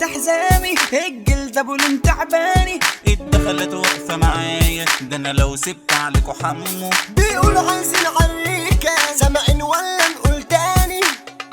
مسحبت حزامي الجلد ابو لون تعباني اتدخلت واقفة معايا ده انا لو سبت عليكوا حمو بيقولوا عايزين عريكة سامعين ولا نقول تاني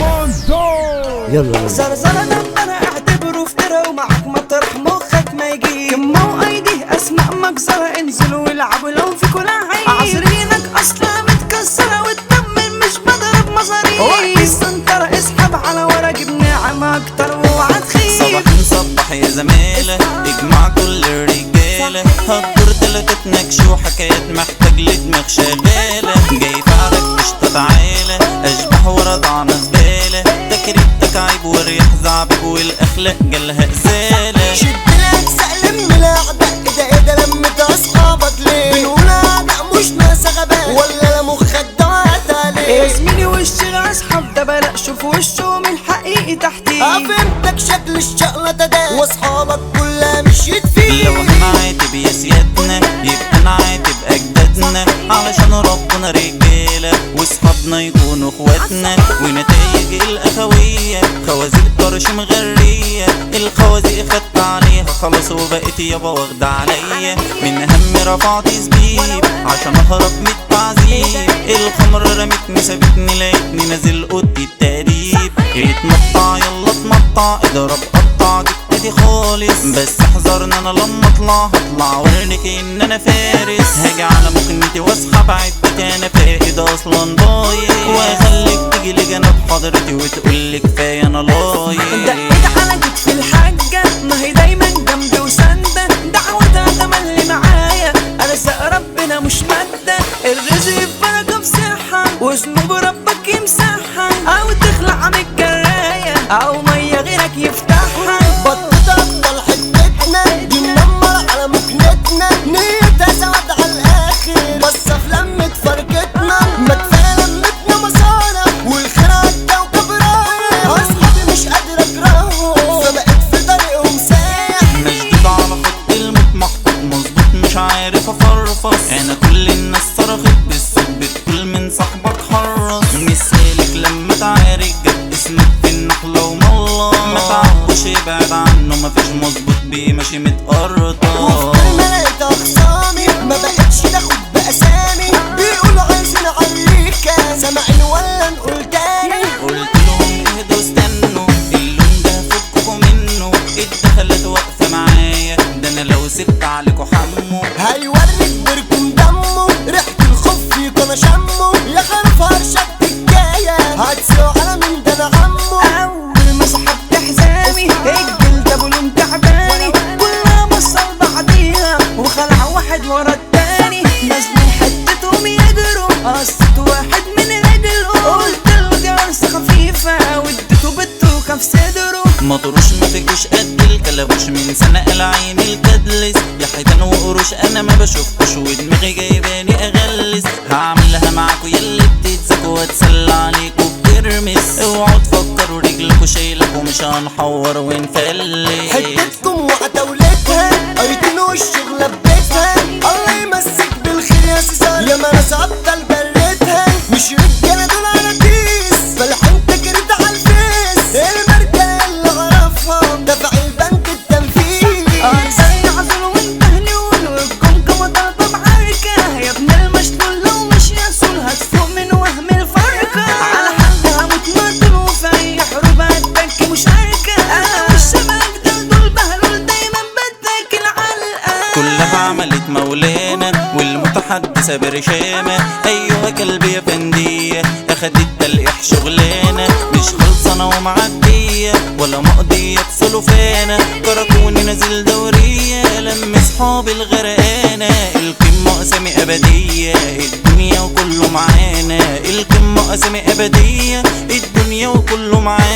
يلا زرزرة ده انا اعتبره افترا ومعاك مطرح مخك ما يجي كمه وايدي اسماء مجزرة انزلوا والعبوا لو في كل عين عصرينك اصلا متكسرة وتطمن مش بضرب مصاريف وقت السنترة اسحب على ورا جيب نعمة اكتر واوعى تخيب صباح مصبح يا زميلة اجمع كل الرجالة هتدور تلاتة نكش وحكايات محتاج لدماغ شغالة جاي فعلك قشطة تعالى اشبح ورضعنا زبالة تكريتك عيب والريح زعبب والاخلاق جالها ازالة شد الاجزاء لم الاعداء ايه ده ايه ده لمت اصحابك ليه بنقول اعداء مش ناس غباء ولا لا مخك ضاعت يا عليه زميلي وش اصحاب ده بلا شوف وشهم الحقيقي تحتي فهمتك شكل الشغلة ده واصحابك كلها مشيت فيه لو احنا عاتب يا سيادنا يبقى انا عاتب اجدادنا علشان ربنا رجاله واصحابنا يكونوا اخواتنا ونتائج الاخويه خوازيق طرش مغريه الخوازيق خدت عليها خلاص وبقيت يابا واخده عليا من هم رفعت زبيب عشان اهرب من التعذيب الخمر رمتني سابتني لقيتني نازل اوضتي التأديب اتمطع يلا اتمطع اضرب قطع جبتي خالص بس احذرني انا لما اطلع هطلع وريك ان انا فارس هاجي على مكنتي واسحب عدتي انا فائد اصلا ضايع واخليك تيجي لجنب حضرتي وتقولي كفايه انا لايق دقيت على كتف الحاجة ما هي دايما جنبي وساندة دعوتها تملي معايا انا ساق ربنا مش مادة الرزق في بركة بصحة وذنوب ربك يمسحها او تخلع من الجراية او مية غيرك يفتحها بطت افضل حتتنا دي منمر على مكنتنا نيتها سود على الاخر بس في لمة فرقتنا ما كفايه لمتنا مصالح والخير عدى وكبرايا اصحابي مش قادر اكرههم فبقيت في طريقهم سايح مشدود على خط الموت محطوط مظبوط مش عارف افرفص انا كل الناس صرخت بالصوت بتقول من صاحبك حرص مثالك لما تعارك جاب اسمك في النحلة ومالله ما تعبوش ابعد عنه مفيش مظبوط بيه ماشي متقرطة وفي لقيت اخصامي ما بقتش تاخد باسامي بيقولوا عايزين عليكا سامعين ولا نقول تاني قلت لهم اهدوا استنوا اللون ده فككوا منه اتدخلت واقفة معايا ده انا لو سبت عليكوا حمو هيوريك بركم دمه ريحة الخوف فيك انا شمه يا خرف هرشك الجاية هتسوق على من ده انا عمه اول ما سحبت حزامي الجلد ابو لون تعباني كلها بصل بعضيها وخلع واحد ورا التاني نازلين حتتهم يجروا قصت واحد من رجله قلت له دي عرسة خفيفة واديته بالتوكة في صدره مطروش ما فيكوش قد الكلبوش من سنة العين الكدلس يا حيتان وقروش انا ما بشوفكوش ودماغي جايباني اغلس هعملها معاكوا يلي بتتزكوا واتسلى عليكوا بترمس اوعوا تفكروا رجلكوا شايلكوا مش هنحور ونفلس حتتكم وعتولتها قريتين والشغلة ببيتها الله يمسك بالخير يا سيزار يا ما انا ابطل بريتها مش رجالة دول على كيس فالحين تجريد على الفيس المركة اللي اعرفها دفع البنك التنفيذ زي عزل وانت هنقول والجمجمة ضربة بعركة يا ابن المشلول لو مش يسول هتفوق من وهم الفرقة على حالها متمرد وفي أي حروب هتبكي مشاركة أنا مش شبهك دول دول بهلول دايما بتاكل علقة كلها عملت مولانا والمتحدثة برشامة أيوة كلبي يا فندية أخدت تلقيح شغلانة مش خلصانة ومعدية ولا مقضية بسلوفانة كركوني نازل دورية لم صحاب الغرقانة القمة أسامي أبدية الدنيا وكله معانا القمة أسامي أبدية الدنيا وكله معانا